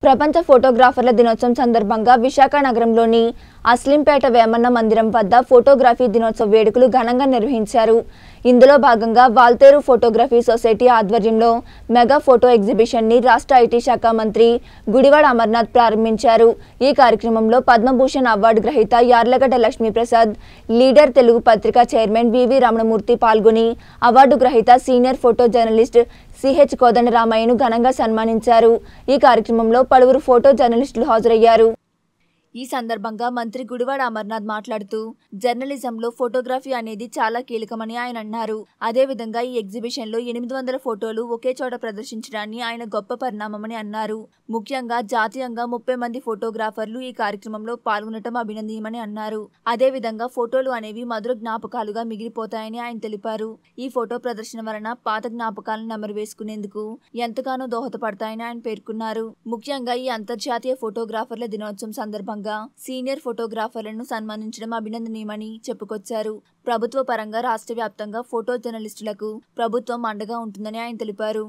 ప్రపంచ ఫోటోగ్రాఫర్ల దినోత్సవం సందర్భంగా విశాఖ నగరంలోని అస్లింపేట వేమన్న మందిరం వద్ద ఫోటోగ్రఫీ దినోత్సవ వేడుకలు ఘనంగా నిర్వహించారు ఇందులో భాగంగా వాల్తేరు ఫోటోగ్రఫీ సొసైటీ ఆధ్వర్యంలో మెగా ఫోటో ఎగ్జిబిషన్ ని రాష్ట్ర ఐటీ శాఖ మంత్రి గుడివాడ అమర్నాథ్ ప్రారంభించారు ఈ కార్యక్రమంలో పద్మభూషణ్ అవార్డు గ్రహీత యార్లగడ్డ లక్ష్మీప్రసాద్ లీడర్ తెలుగు పత్రిక చైర్మన్ వివి రమణమూర్తి పాల్గొని అవార్డు గ్రహీత సీనియర్ ఫోటో జర్నలిస్ట్ సిహెచ్ కోదండరామయ్యను ఘనంగా సన్మానించారు ఈ కార్యక్రమంలో పలువురు ఫోటో జర్నలిస్టులు హాజరయ్యారు ఈ సందర్భంగా మంత్రి గుడివాడ అమర్నాథ్ మాట్లాడుతూ జర్నలిజంలో ఫోటోగ్రఫీ అనేది చాలా కీలకమని ఆయన అన్నారు అదేవిధంగా ఈ ఎగ్జిబిషన్ లో ఎనిమిది వందల ఫోటోలు ఒకే చోట ప్రదర్శించడాన్ని ఆయన గొప్ప పరిణామమని అన్నారు ముఖ్యంగా జాతీయంగా ముప్పై మంది ఫోటోగ్రాఫర్లు ఈ కార్యక్రమంలో పాల్గొనడం అభినందనీయమని అన్నారు అదేవిధంగా ఫోటోలు అనేవి మధుర జ్ఞాపకాలుగా మిగిలిపోతాయని ఆయన తెలిపారు ఈ ఫోటో ప్రదర్శన వలన పాత జ్ఞాపకాలను నెమరు వేసుకునేందుకు ఎంతగానో దోహదపడతాయని ఆయన పేర్కొన్నారు ముఖ్యంగా ఈ అంతర్జాతీయ ఫోటోగ్రాఫర్ల దినోత్సవం సందర్భంగా సీనియర్ ఫోటోగ్రాఫర్లను సన్మానించడం అభినందనీయమని చెప్పుకొచ్చారు ప్రభుత్వ పరంగా రాష్ట్ర వ్యాప్తంగా ఫోటో జర్నలిస్టులకు ప్రభుత్వం అండగా ఉంటుందని ఆయన తెలిపారు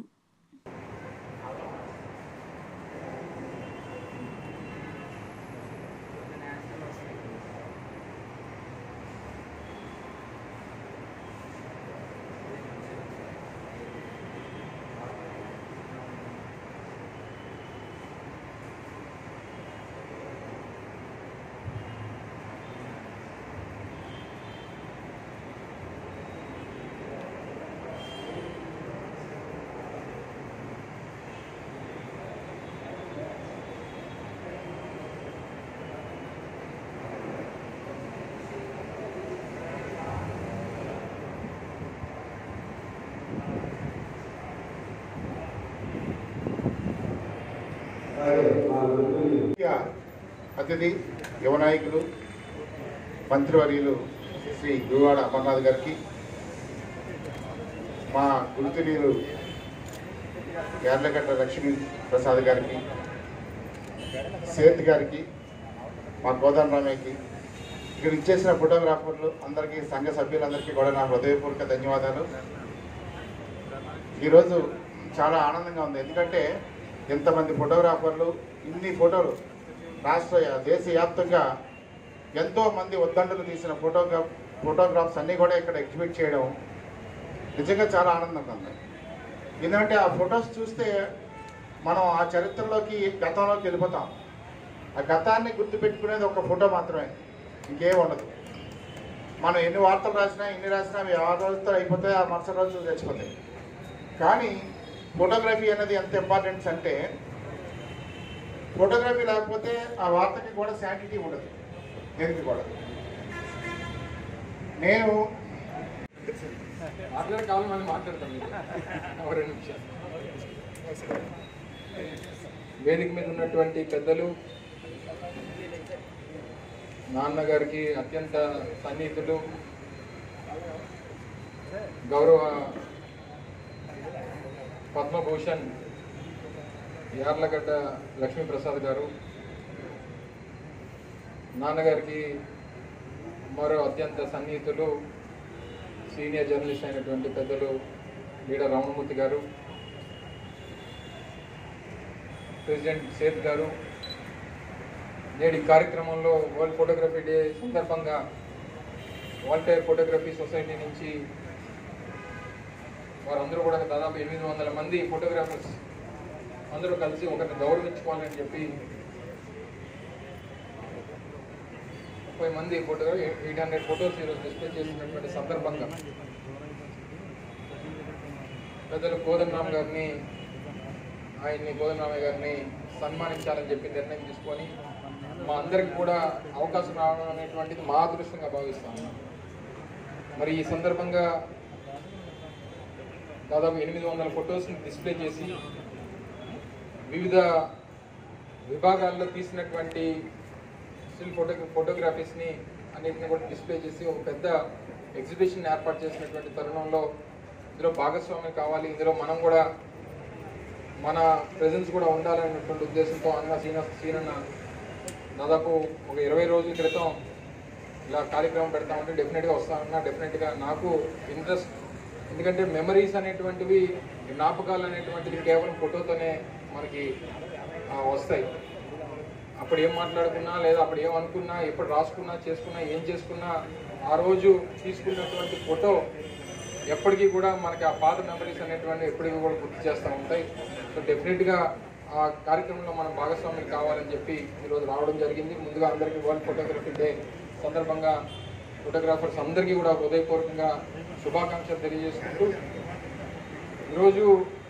ముఖ్య అతిథి యువ నాయకులు మంత్రివర్యులు శ్రీ గురువాడ అమర్నాథ్ గారికి మా గురుతునీరు యార్లగడ్డ లక్ష్మీ ప్రసాద్ గారికి సేత్ గారికి మా గోదాన్ రామయ్యకి ఇక్కడ ఇచ్చేసిన ఫోటోగ్రాఫర్లు అందరికీ సంఘ సభ్యులందరికీ కూడా నా హృదయపూర్వక ధన్యవాదాలు ఈరోజు చాలా ఆనందంగా ఉంది ఎందుకంటే ఎంతమంది ఫోటోగ్రాఫర్లు ఇన్ని ఫోటోలు రాష్ట్ర దేశవ్యాప్తంగా ఎంతో మంది ఉద్దండులు తీసిన ఫోటోగ్రాఫ్ ఫోటోగ్రాఫ్స్ అన్నీ కూడా ఇక్కడ ఎగ్జిబిట్ చేయడం నిజంగా చాలా ఆనందంగా ఉంది ఎందుకంటే ఆ ఫొటోస్ చూస్తే మనం ఆ చరిత్రలోకి గతంలోకి వెళ్ళిపోతాం ఆ గతాన్ని గుర్తుపెట్టుకునేది ఒక ఫోటో మాత్రమే ఇంకేం ఉండదు మనం ఎన్ని వార్తలు రాసినా ఎన్ని రాసినా అవి ఆ రోజుతో అయిపోతాయి ఆ మరుసటి రోజు చచ్చిపోతాయి కానీ ఫోటోగ్రఫీ అనేది ఎంత ఇంపార్టెన్స్ అంటే ఫోటోగ్రఫీ లేకపోతే ఆ వార్తకి కూడా శాంటిటీ ఉండదు దేనికి కూడా నేను మాట్లాడి కావాలి మళ్ళీ మాట్లాడతాం మీకు. ఒక రెండు నిమిషాలు వేదిక మీద ఉన్నటువంటి పెద్దలు నాన్నగారికి అత్యంత సన్నిహితులు గౌరవ పద్మభూషణ్ యార్లగడ్డ లక్ష్మీప్రసాద్ గారు నాన్నగారికి మరో అత్యంత సన్నిహితులు సీనియర్ జర్నలిస్ట్ అయినటువంటి పెద్దలు లీడర్ రమణమూర్తి గారు ప్రెసిడెంట్ సేత్ గారు నేటి కార్యక్రమంలో వరల్డ్ ఫోటోగ్రఫీ డే సందర్భంగా వాల్టైర్ ఫోటోగ్రఫీ సొసైటీ నుంచి వారందరూ కూడా దాదాపు ఎనిమిది వందల మంది ఫోటోగ్రాఫర్స్ అందరూ కలిసి ఒకరిని గౌరవించుకోవాలని చెప్పి ముప్పై మంది ఫోటో ఎయిట్ హండ్రెడ్ ఫోటోస్ ఈరోజు డిస్ప్లే చేసినటువంటి సందర్భంగా పెద్దలు కోదండరామ్ గారిని ఆయన్ని కోదండరామయ్య గారిని సన్మానించాలని చెప్పి నిర్ణయం తీసుకొని మా అందరికి కూడా అవకాశం రావడం అనేటువంటిది మా అదృష్టంగా భావిస్తాను మరి ఈ సందర్భంగా దాదాపు ఎనిమిది వందల ఫొటోస్ని డిస్ప్లే చేసి వివిధ విభాగాల్లో తీసినటువంటి స్టిల్ ఫోటో ఫోటోగ్రఫీస్ని అన్నింటిని కూడా డిస్ప్లే చేసి ఒక పెద్ద ఎగ్జిబిషన్ ఏర్పాటు చేసినటువంటి తరుణంలో ఇందులో భాగస్వామ్యం కావాలి ఇందులో మనం కూడా మన ప్రెజెన్స్ కూడా ఉండాలనేటువంటి ఉద్దేశంతో అన్న సీన సీనన్న దాదాపు ఒక ఇరవై రోజుల క్రితం ఇలా కార్యక్రమం పెడతామంటే డెఫినెట్గా వస్తామన్నా డెఫినెట్గా నాకు ఇంట్రెస్ట్ ఎందుకంటే మెమరీస్ అనేటువంటివి జ్ఞాపకాలు అనేటువంటివి కేవలం ఫోటోతోనే మనకి ఆ, వస్తాయి అప్పుడు ఏం మాట్లాడుకున్నా లేదా అప్పుడు ఏం అనుకున్నా ఎప్పుడు రాసుకున్నా చేసుకున్నా ఏం చేసుకున్నా ఆ రోజు తీసుకున్నటువంటి ఫోటో ఎప్పటికీ కూడా మనకి ఆ పాత మెమరీస్ అనేటువంటి ఎప్పటికీ కూడా గుర్తు చేస్తూ ఉంటాయి సో డెఫినెట్గా ఆ కార్యక్రమంలో మనం భాగస్వామ్యం కావాలని చెప్పి ఈరోజు రావడం జరిగింది ముందుగా అందరికీ వరల్డ్ ఫోటోగ్రఫీ డే సందర్భంగా ఫోటోగ్రాఫర్స్ అందరికీ కూడా హృదయపూర్వకంగా శుభాకాంక్షలు తెలియజేసుకుంటూ ఈరోజు